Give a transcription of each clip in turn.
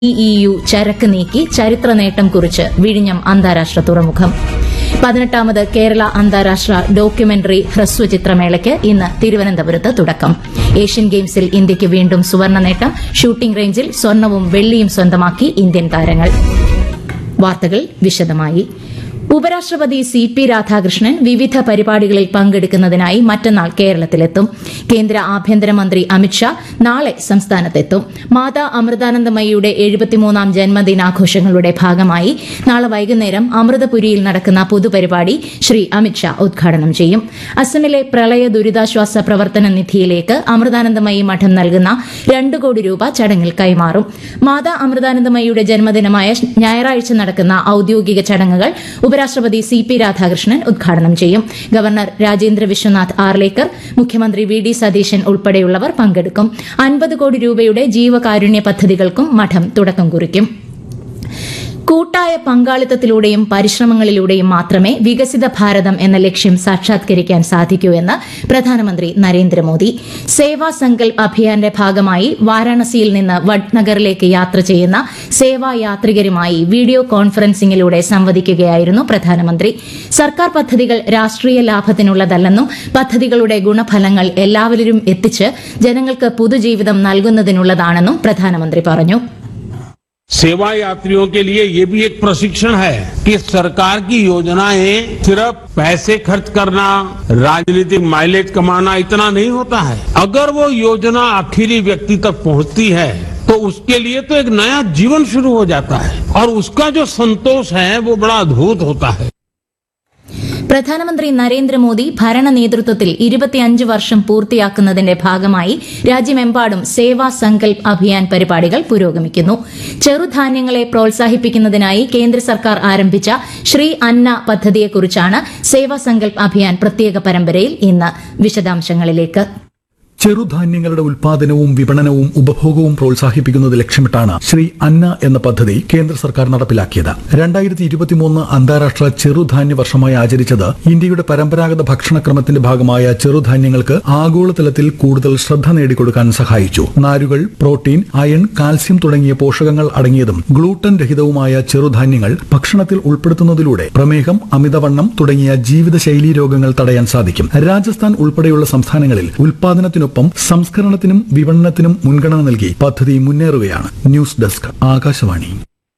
ഇഇയു ചരക്ക് നീക്കി ചരിത്ര നേട്ടം കുറിച്ച് വിഴിഞ്ഞം അന്താരാഷ്ട്ര തുറമുഖം പതിനെട്ടാമത് കേരള അന്താരാഷ്ട്ര ഡോക്യുമെന്ററി ഹ്രസ്വചിത്രമേളയ്ക്ക് ഇന്ന് തിരുവനന്തപുരത്ത് തുടക്കം ഏഷ്യൻ ഗെയിംസിൽ ഇന്ത്യയ്ക്ക് വീണ്ടും സുവർണ്ണ നേട്ടം ഷൂട്ടിംഗ് റേഞ്ചിൽ സ്വർണവും വെള്ളിയും സ്വന്തമാക്കി ഇന്ത്യൻ താരങ്ങൾ വാർത്തകൾ വിശദമായി ഉപരാഷ്ട്രപതി സി പി രാധാകൃഷ്ണൻ വിവിധ പരിപാടികളിൽ പങ്കെടുക്കുന്നതിനായി മറ്റന്നാൾ കേരളത്തിലെത്തും കേന്ദ്ര ആഭ്യന്തരമന്ത്രി അമിത്ഷാ നാളെ സംസ്ഥാനത്തെത്തും മാതാ അമൃതാനന്ദമയിയുടെ എഴുപത്തിമൂന്നാം ജന്മദിനാഘോഷങ്ങളുടെ ഭാഗമായി നാളെ വൈകുന്നേരം അമൃതപുരിയിൽ നടക്കുന്ന പൊതുപരിപാടി ശ്രീ അമിത്ഷാ ഉദ്ഘാടനം ചെയ്യും അസമിലെ പ്രളയ ദുരിതാശ്വാസ പ്രവർത്തന നിധിയിലേക്ക് അമൃതാനന്ദമയി മഠം നൽകുന്ന രണ്ട് കോടി രൂപ ചടങ്ങിൽ കൈമാറും മാതാ അമൃതാനന്ദമയിയുടെ ജന്മദിനമായ ഞായറാഴ്ച നടക്കുന്ന ഔദ്യോഗിക ചടങ്ങുകൾ ഉപരാഷ്ട്രപതി സി പി രാധാകൃഷ്ണൻ ഉദ്ഘാടനം ചെയ്യും ഗവർണർ രാജേന്ദ്ര വിശ്വനാഥ് ആർലേക്കർ മുഖ്യമന്ത്രി വി ഡി സതീശൻ ഉൾപ്പെടെയുള്ളവർ പങ്കെടുക്കും അൻപത് കോടി രൂപയുടെ ജീവകാരുണ്യ പദ്ധതികൾക്കും മഠം തുടക്കം കുറിക്കും കൂട്ടായ പങ്കാളിത്തത്തിലൂടെയും പരിശ്രമങ്ങളിലൂടെയും മാത്രമേ വികസിത ഭാരതം എന്ന ലക്ഷ്യം സാക്ഷാത്കരിക്കാൻ സാധിക്കൂ എന്ന് പ്രധാനമന്ത്രി നരേന്ദ്രമോദി സേവാ സങ്കൽപ് അഭിയാന്റെ ഭാഗമായി വാരാണസിയിൽ നിന്ന് വഡ്നഗറിലേക്ക് യാത്ര ചെയ്യുന്ന സേവാ യാത്രികരുമായി വീഡിയോ കോൺഫറൻസിംഗിലൂടെ സംവദിക്കുകയായിരുന്നു പ്രധാനമന്ത്രി സർക്കാർ പദ്ധതികൾ രാഷ്ട്രീയ ലാഭത്തിനുള്ളതല്ലെന്നും പദ്ധതികളുടെ ഗുണഫലങ്ങൾ എല്ലാവരിലും എത്തിച്ച് ജനങ്ങൾക്ക് പുതുജീവിതം നൽകുന്നതിനുള്ളതാണെന്നും പ്രധാനമന്ത്രി പറഞ്ഞു सेवा यात्रियों के लिए ये भी एक प्रशिक्षण है कि सरकार की योजनाएं सिर्फ पैसे खर्च करना राजनीतिक माइलेज कमाना इतना नहीं होता है अगर वो योजना आखिरी व्यक्ति तक पहुंचती है तो उसके लिए तो एक नया जीवन शुरू हो जाता है और उसका जो संतोष है वो बड़ा अद्भुत होता है പ്രധാനമന്ത്രി നരേന്ദ്രമോദി ഭരണ നേതൃത്വത്തിൽ ഇരുപത്തിയഞ്ച് വർഷം പൂർത്തിയാക്കുന്നതിന്റെ ഭാഗമായി രാജ്യമെമ്പാടും സേവാ സങ്കൽപ് അഭിയാൻ പരിപാടികൾ പുരോഗമിക്കുന്നു ചെറുധാന്യങ്ങളെ പ്രോത്സാഹിപ്പിക്കുന്നതിനായി കേന്ദ്ര സർക്കാർ ആരംഭിച്ച ശ്രീ അന്ന പദ്ധതിയെക്കുറിച്ചാണ് സേവാ സങ്കൽപ് അഭിയാൻ പ്രത്യേക പരമ്പരയിൽ ഇന്ന് വിശദാംശങ്ങളിലേക്ക് ചെറുധാന്യങ്ങളുടെ ഉൽപാദനവും വിപണനവും ഉപഭോഗവും പ്രോത്സാഹിപ്പിക്കുന്നത് ലക്ഷ്യമിട്ടാണ് ശ്രീ അന്ന എന്ന പദ്ധതി കേന്ദ്ര സർക്കാർ നടപ്പിലാക്കിയത് രണ്ടായിരത്തി ഇരുപത്തിമൂന്ന് അന്താരാഷ്ട്ര ചെറുധാന്യ വർഷമായി ആചരിച്ചത് ഇന്ത്യയുടെ പരമ്പരാഗത ഭക്ഷണക്രമത്തിന്റെ ഭാഗമായ ചെറുധാന്യങ്ങൾക്ക് ആഗോളതലത്തിൽ കൂടുതൽ ശ്രദ്ധ നേടിക്കൊടുക്കാൻ സഹായിച്ചു നാരുകൾ പ്രോട്ടീൻ അയൺ കാൽസ്യം തുടങ്ങിയ പോഷകങ്ങൾ അടങ്ങിയതും ഗ്ലൂട്ടൻ രഹിതവുമായ ചെറുധാന്യങ്ങൾ ഭക്ഷണത്തിൽ ഉൾപ്പെടുത്തുന്നതിലൂടെ പ്രമേഹം അമിതവണ്ണം തുടങ്ങിയ ജീവിതശൈലീ രോഗങ്ങൾ തടയാൻ സാധിക്കും രാജസ്ഥാൻ ഉൾപ്പെടെയുള്ള സംസ്ഥാനങ്ങളിൽ ഉൽപാദനത്തിനൊപ്പം സംസ്കരണത്തിനും വിപണനത്തിനും മുൻഗണന നൽകി പദ്ധതി മുന്നേറുകയാണ് ന്യൂസ് ഡെസ്ക് ആകാശവാണി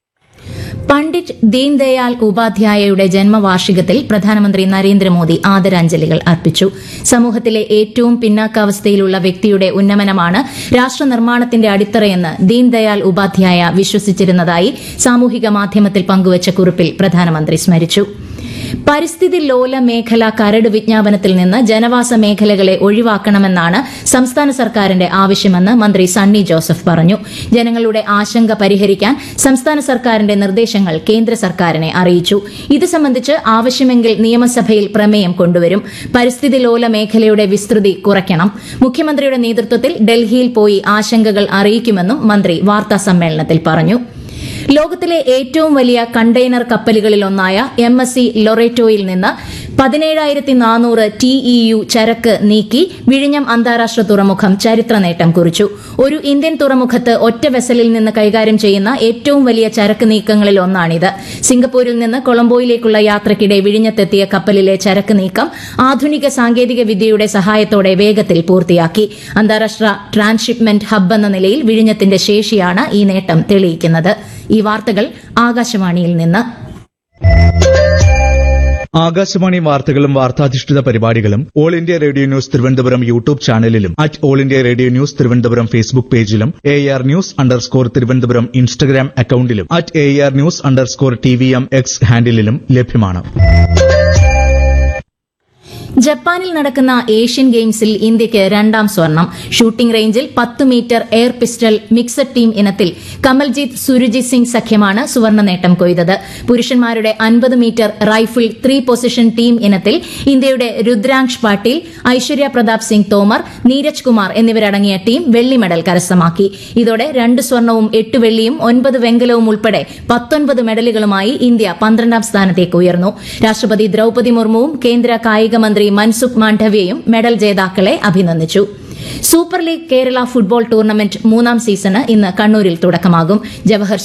പണ്ഡിറ്റ് ദീൻദയാൽ ഉപാധ്യായയുടെ ജന്മവാർഷികത്തിൽ പ്രധാനമന്ത്രി നരേന്ദ്രമോദി ആദരാഞ്ജലികൾ അർപ്പിച്ചു സമൂഹത്തിലെ ഏറ്റവും പിന്നാക്കാവസ്ഥയിലുള്ള വ്യക്തിയുടെ ഉന്നമനമാണ് രാഷ്ട്ര നിർമ്മാണത്തിന്റെ അടിത്തറയെന്ന് ദീൻദയാൽ ഉപാധ്യായ വിശ്വസിച്ചിരുന്നതായി സാമൂഹിക മാധ്യമത്തിൽ പങ്കുവച്ച കുറിപ്പിൽ പ്രധാനമന്ത്രി സ്മരിച്ചു പരിസ്ഥിതി ലോല മേഖല കരട് വിജ്ഞാപനത്തിൽ നിന്ന് ജനവാസ മേഖലകളെ ഒഴിവാക്കണമെന്നാണ് സംസ്ഥാന സർക്കാരിന്റെ ആവശ്യമെന്ന് മന്ത്രി സണ്ണി ജോസഫ് പറഞ്ഞു ജനങ്ങളുടെ ആശങ്ക പരിഹരിക്കാൻ സംസ്ഥാന സർക്കാരിന്റെ നിർദ്ദേശങ്ങൾ കേന്ദ്ര സർക്കാരിനെ അറിയിച്ചു ഇത് സംബന്ധിച്ച് ആവശ്യമെങ്കിൽ നിയമസഭയിൽ പ്രമേയം കൊണ്ടുവരും പരിസ്ഥിതി ലോല മേഖലയുടെ വിസ്തൃതി കുറയ്ക്കണം മുഖ്യമന്ത്രിയുടെ നേതൃത്വത്തിൽ ഡൽഹിയിൽ പോയി ആശങ്കകൾ അറിയിക്കുമെന്നും മന്ത്രി വാർത്താ സമ്മേളനത്തിൽ പറഞ്ഞു ലോകത്തിലെ ഏറ്റവും വലിയ കണ്ടെയ്നർ കപ്പലുകളിലൊന്നായ എം എസ് സി ലൊറേറ്റോയിൽ നിന്ന് പതിനേഴായിരത്തി നാനൂറ് ടി ഇ യു ചരക്ക് നീക്കി വിഴിഞ്ഞം അന്താരാഷ്ട്ര തുറമുഖം ചരിത്ര നേട്ടം കുറിച്ചു ഒരു ഇന്ത്യൻ തുറമുഖത്ത് ഒറ്റ വെസലിൽ നിന്ന് കൈകാര്യം ചെയ്യുന്ന ഏറ്റവും വലിയ ചരക്ക് നീക്കങ്ങളിൽ ഒന്നാണിത് സിംഗപ്പൂരിൽ നിന്ന് കൊളംബോയിലേക്കുള്ള യാത്രയ്ക്കിടെ വിഴിഞ്ഞത്തെത്തിയ കപ്പലിലെ ചരക്ക് നീക്കം ആധുനിക സാങ്കേതിക വിദ്യയുടെ സഹായത്തോടെ വേഗത്തിൽ പൂർത്തിയാക്കി അന്താരാഷ്ട്ര ട്രാൻസ്ഷിപ്മെന്റ് ഹബ്ബ് എന്ന നിലയിൽ വിഴിഞ്ഞത്തിന്റെ ശേഷിയാണ് ഈ നേട്ടം തെളിയിക്കുന്നത് ഈ വാർത്തകൾ ആകാശവാണിയിൽ നിന്ന് ആകാശവാണി വാർത്തകളും വാർത്താധിഷ്ഠിത പരിപാടികളും all India radio news Thiruvananthapuram YouTube ചാനലിലും at all India radio news Thiruvananthapuram Facebook പേജിലും A R news underscore Thiruvananthapuram Instagram അക്കൌണ്ടിലും at A R news underscore T V M X ഹാൻഡിലും ലഭ്യമാണ് ജപ്പാനിൽ നടക്കുന്ന ഏഷ്യൻ ഗെയിംസിൽ ഇന്ത്യയ്ക്ക് രണ്ടാം സ്വർണം ഷൂട്ടിംഗ് റേഞ്ചിൽ പത്ത് metre air pistol mixed team ഇനത്തിൽ കമൽജീത് സുരുജിത് സിംഗ് സഖ്യമാണ് സുവർണ്ണ നേട്ടം കൊയ്തത് പുരുഷന്മാരുടെ അൻപത് metre rifle three position team ഇനത്തിൽ ഇന്ത്യയുടെ രുദ്രാംശ് പാട്ടീൽ ഐശ്വര്യ പ്രതാപ് സിംഗ് തോമർ നീരജ് കുമാർ എന്നിവരടങ്ങിയ ടീം വെള്ളി മെഡൽ കരസ്ഥമാക്കി ഇതോടെ രണ്ട് സ്വർണവും എട്ട് വെള്ളിയും ഒൻപത് വെങ്കലവും ഉൾപ്പെടെ പത്തൊൻപത് മെഡലുകളുമായി ഇന്ത്യ പന്ത്രണ്ടാം സ്ഥാനത്തേക്ക് ഉയർന്നു രാഷ്ട്രപതി ദ്രൌപതി മുർമുവും കേന്ദ്ര കായിക മന്ത്രി മൻസുഖ് മാണ്ഡവ്യയും മെഡൽ ജേതാക്കളെ അഭിനന്ദിച്ചു super league Kerala football tournament മൂന്നാം സീസണ് ഇന്ന് കണ്ണൂരിൽ തുടക്കമാകും ജവഹർ